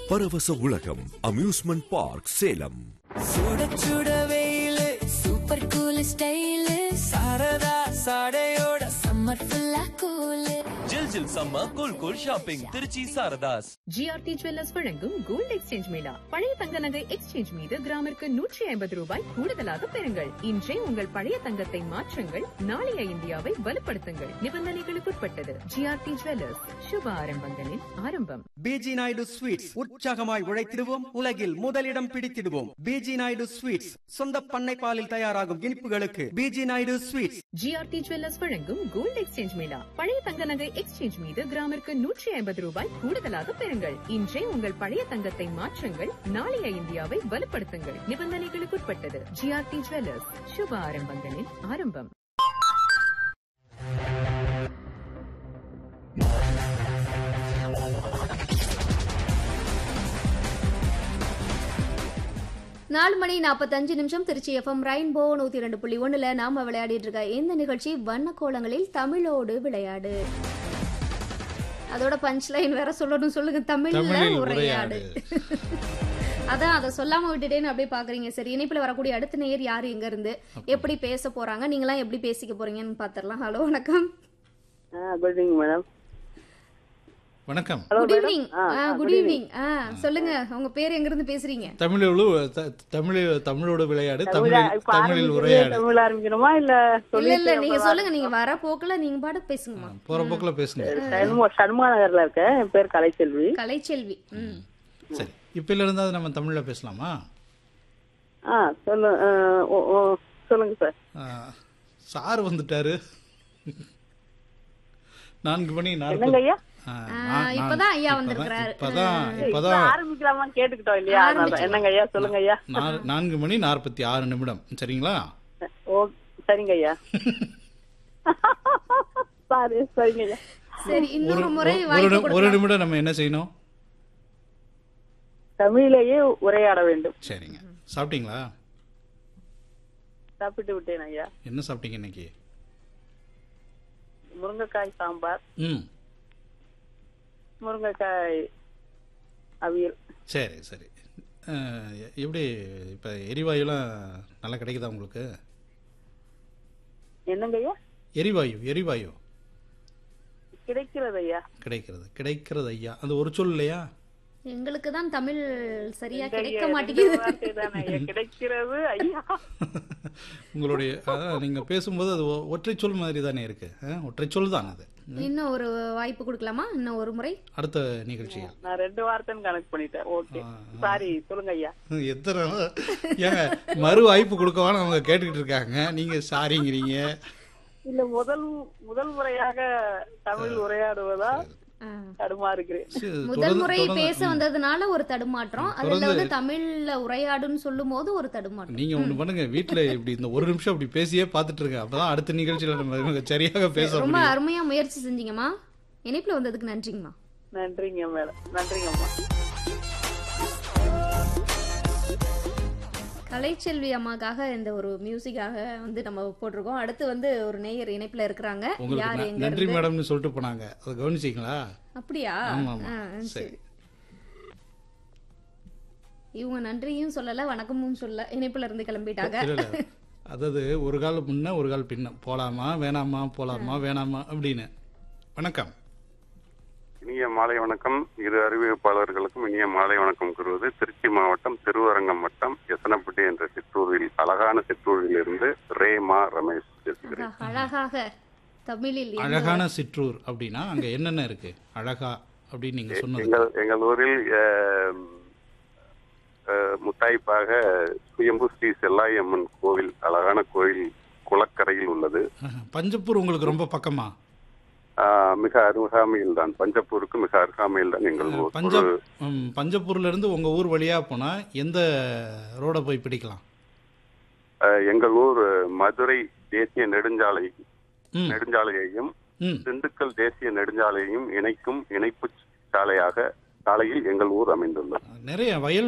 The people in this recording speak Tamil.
பரவச உலகம் அம்யூஸ்மெண்ட் பார்க் சேலம் சுட சுட வெயிலு சூப்பர் கூல் ஸ்டைலு சாரதா சாடையோட சம்மர் ஃபுல்லா கூலு ஜில் ஜில் சம்ம cool cool shopping Trichy Saradhas GRT jewellers வழங்கும் கோல்ட் எக்ஸ்சேஞ்ச் மேளா பழைய தங்க நகை எக்ஸ்சேஞ்ச் மீது கிராமிற்கு நூற்றி ஐம்பது ரூபாய் கூடுதலாக பெறுங்கள் இன்றே உங்கள் பழைய தங்கத்தை மாற்றுங்கள் நாளைய இந்தியாவை வலுப்படுத்துங்கள் நிபந்தனைகளுக்குட்பட்டது ஜிஆர்டி ஜுவல்லர்ஸ் சுப ஆரம்பங்களின் ஆரம்பம் பிஜி நாயுடு ஸ்வீட்ஸ் உற்சாகமாய் உழைத்திடுவோம் உலகில் முதலிடம் பிடித்திடுவோம் பிஜி நாயுடு ஸ்வீட்ஸ் சொந்த பண்ணை பாலில் தயாராகும் இனிப்புகளுக்கு PG Naidu sweets GRT jewellers வழங்கும் கோல்ட் எக்ஸ்சேஞ்ச் மேளா பழைய தங்க நகை எக்ஸ்சேஞ்ச் மீது கிராமிற்கு நூற்றி ஐம்பது ரூபாய் கூடுதலாக பெறுங்கள் இன்றே உங்கள் பழைய தங்கத்தை மாற்றுங்கள் நாளைய இந்தியாவை வலுப்படுத்துங்கள் நிபந்தனைகளுக்குட்பட்டது ஜிஆர்டி ஜுவல்லர்ஸ் சுப ஆரம்பங்களின் ஆரம்பம் நாலு மணி நாற்பத்தஞ்சு நிமிஷம் திருச்சி எஃப்எம் ரெயின்போ நூத்தி ரெண்டு புள்ளி ஒண்ணுல நாம விளையாடிட்டு இருக்க இந்த நிகழ்ச்சி வண்ண கோலங்களில் தமிழோடு விளையாடு அதோட பஞ்ச் லைன் வேற சொல்லணும் சொல்லுங்க தமிழ்ல தமிழில் உரையாடு உரையாடு. அதான் அதை சொல்லாம விட்டுட்டேன்னு அப்படியே பாக்குறீங்க சரி இணைப்புல வரக்கூடிய அடுத்த நேயர் யாரு எங்க இருந்து எப்படி பேச போறாங்க நீங்களாம் எப்படி பேசிக்க போறீங்கன்னு பாத்திரலாம் ஹலோ வணக்கம் குட் ஈவினிங் மேடம் வணக்கம் குட் ஈவினிங் குட் ஈவினிங் ஆ சொல்லுங்க உங்க பேர் எங்க இருந்து பேசுறீங்க தமிழோடு த- தமிழ் தமிழோடு விளையாடு தமிழில் தமிழில் உரையாடு தமிழ் ஆரம்பிக்கணுமா இல்ல இல்ல இல்ல நீங்க சொல்லுங்க நீங்க வர போக்குல நீங்க பாட்டு பேசுங்கம்மா போற போக்குல பேசுங்க சண்முக சண்முக நகர்ல இருக்கேன் என் பேர் கலைச்செல்வி கலைச்செல்வி ம் சரி இப்பல இருந்தாவது நம்ம தமிழ்ல பேசலாமா ஆ சொல்லு அஹ், ஓ, ஓ, சொல்லுங்க சார் ஆ, சார் வந்துட்டாரு நான்கு மணி என்னங்க நாற்பது ஐயா ஆ, ஆ, நான்- இப்பதான் ஐயா இப்பதான்- வந்திருக்கிறாரு. இப்பதான் இப்ப இப்பதான் ஆரம்பிக்கலாமா கேட்டுக்கிட்டோம் இல்லையா அதனால என்னங்க ஐயா சொல்லுங்க ஐயா நா- நான்கு மணி நாற்பத்தி ஆறு நிமிடம் சரிங்களா ஓ சரிங்க ஐயா சாரி சரிங்க ஐயா சரி ஒரு இன்னொரு முறை ஒரு- வாய்ப்பு ஒரு ஒரு கொடுக்கலாம். நிமிடம் நம்ம என்ன செய்யணும் தமிழிலேயே உரையாட வேண்டும் சரிங்க சாப்பிட்டீங்களா சாப்பிட்டு விட்டேன் ஐயா என்ன சாப்பிட்டீங்க இன்னைக்கு முருங்கைக்காய் சாம்பார் ம் முருங்கைக்காய் அவியல் சரி சரி அஹ், எ- எப்படி இப்போ எரிவாயுலாம் நல்லா கிடைக்குதா உங்களுக்கு என்னங்க ஐயா எரிவாயு எரிவாயு கிடைக்கிறது ஐயா கிடைக்கிறது கிடைக்கிறது ஐயா அது ஒரு சொல் இல்லையா எங்களுக்கு தான் தமிழ் சரியா இந்த கிடைக்க ஐயா, மாட்டேங்குது ரெண்டு வார்த்தை தானே ஐயா கிடைக்கிறது ஐயா உங்களுடைய அதான் நீங்கள் பேசும்போது அது ஒ- ஒற்றை சொல் மாதிரி தானே இருக்கு அஹ், ஒற்றை சொல் தான் அது இன்னும் ஒரு வாய்ப்பு கொடுக்கலாமா இன்னும் ஒரு முறை அடுத்த நிகழ்ச்சிகள் நான் ரெண்டு வார்த்தைன்னு கணக்கு பண்ணிட்டேன் ஓகே சாரி சொல்லுங்க ஐயா எத்தனை ஏங்க மறு வாய்ப்பு கொடுக்கவான்னு அவங்க கேட்டுக்கிட்டு இருக்காங்க நீங்க சாரிங்கிறீங்க இல்ல முதல் முதல் முறையாக தமிழ் உரையாடுவதா ஆ. தடுமா இருக்கிறேன் சரி, முதல் தொடர்ந்து- முறை தொடர்ந்து- பேச வந்ததுனால ஒரு தடுமாற்றம் அதுல தொடர்ந்து- வந்து தமிழ்ல உரையாடுன்னு சொல்லும் போது ஒரு தடுமாற்றம் நீங்க ஒண்ணு பண்ணுங்க வீட்ல இப்படி இந்த ஒரு நிமிஷம் அப்படி பேசியே பார்த்துட்டு இருங்க அப்பதான் அடுத்த நிகழ்ச்சியில நம்ம சரியாக பேச ரொம்ப முடியும் அருமையா முயற்சி செஞ்சீங்கம்மா இணைப்புல வந்ததுக்கு நன்றிங்கம்மா நன்றிங்க மேடம் நன்றிங்கம்மா கலைச்செல்வி அம்மாக்காக இந்த ஒரு மியூசிக்காக வந்து நம்ம போட்டிருக்கோம் அடுத்து வந்து ஒரு நேயர் இணைப்புல இருக்கிறாங்க உங்களுக்கு யார் ந- எங்க நன்றி இருந்து மேடம்னு சொல்லிட்டு போனாங்க அதை கவனிச்சிங்களா அப்படியா ஆமா ஆமா ஆ, சரி சரி இவங்க நன்றியும் சொல்லல வணக்கமும் சொல்ல இணைப்புல இருந்து கிளம்பிட்டாங்க இல்ல இல்ல அதாவது ஒரு கால் முன்ன ஒரு கால் பின்ன போலாமா வேணாமா போலாமா வேணாமா அப்படின்னு வணக்கம் இனிய மாலை வணக்கம் இரு அறிவிப்பாளர்களுக்கும் இனிய மாலை வணக்கம் கூறுவது திருச்சி மாவட்டம் திருவரங்கம் வட்டம் எசனப்பட்டி என்ற சிற்றூரில் அழகான சிற்றூரில் இருந்து ரேமா ரமேஷ் பேசுகிறேன் அழகாக தமிழில் என்ன அழகான சிற்றூர் அப்படின்னா அங்க என்னென்ன இருக்கு அழகா அப்படின்னு நீங்க சொன்னது எங்கள் எங்கள் ஊரில் அஹ், அஹ், முத்தாய்ப்பாக சுயம்பு ஸ்ரீ செல்லாய் அம்மன் கோவில் அழகான கோவில் குளக்கரையில் உள்ளது அஹ், பஞ்சப்பூர் உங்களுக்கு ரொம்ப பக்கமா அஹ், மிக அருகாமையில் தான் பஞ்சப்பூருக்கு மிக அருகாமையில் தான் எங்கள் ஊர் பஞ்ச ஒரு ம், பஞ்சப்பூர்ல இருந்து உங்க ஊர் வழியா போனா எந்த ரோட போய் பிடிக்கலாம் அஹ், எங்கள் ஊர் மதுரை தேசிய நெடுஞ்சாலை ம். நெடுஞ்சாலையையும் ம் திண்டுக்கல் தேசிய நெடுஞ்சாலையையும் இணைக்கும் இணைப்பு சாலையாக சாலையில் எங்கள் ஊர் அமைந்துள்ளது நிறைய வயல்